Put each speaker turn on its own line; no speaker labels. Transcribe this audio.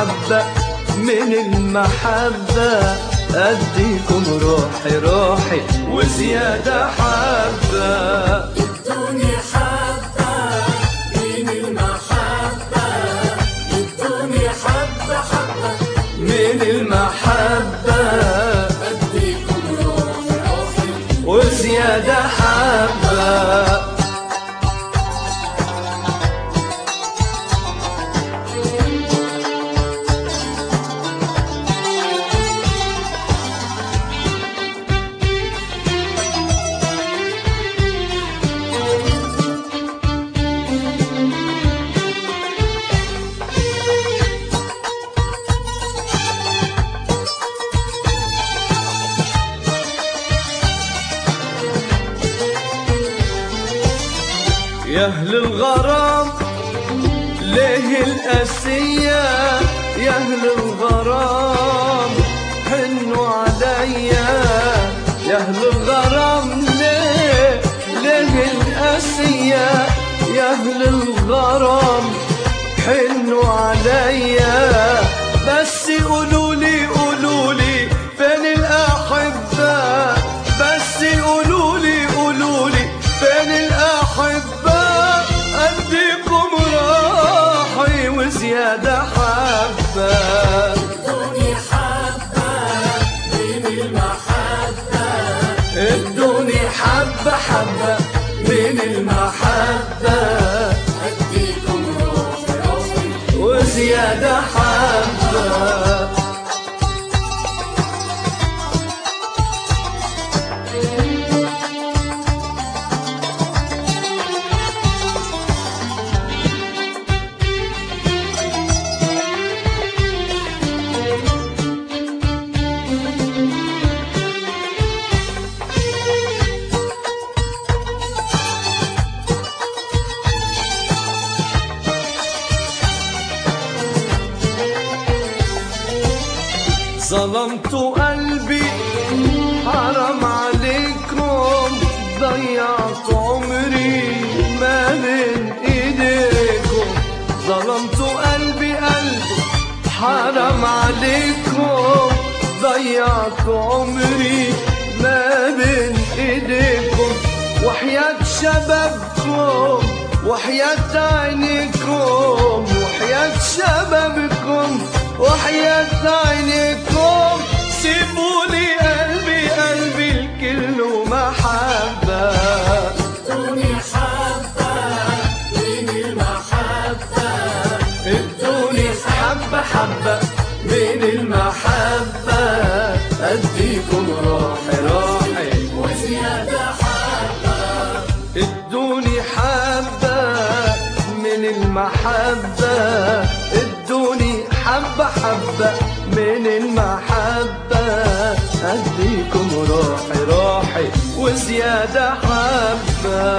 حبة من المحبة أديكم روحي روحي وزيادة حبة
ادوني حبة من المحبة ادوني حبة حبة
من المحبة
أديكم روحي روحي
وزيادة حبة يا أهل الغرام ليه الأسية يا أهل الغرام حنوا عليا يا أهل الغرام ليه ليه الأسية يا أهل الغرام حنوا عليا بس قولوا لي قولوا لي فين الأحبة بس قولوا لي قولوا لي فين الأحبة أديكم راحي وزيادة حبة
ادوني حبة من المحبة
ادوني حبة حبة من المحبة
أديكم روحي روحي
وزيادة حبة ظلمت قلبي حرام عليكم ضيعت عمري ما بين ايديكم ظلمت قلبي قلبي حرام عليكم ضيعت عمري ما بين ايديكم وحياة شبابكم وحياة عينيكم وحياة شبابكم وحياة عينيكم سيبوا لي قلبي قلبي الكل محبة
ادوني حبة من المحبة
ادوني حبة حبة من المحبة أديكم روحي روحي
وزيادة حبة
ادوني حبة من المحبة ادوني حبة حبة من المحبة أديكم روحي روحي وزيادة حبة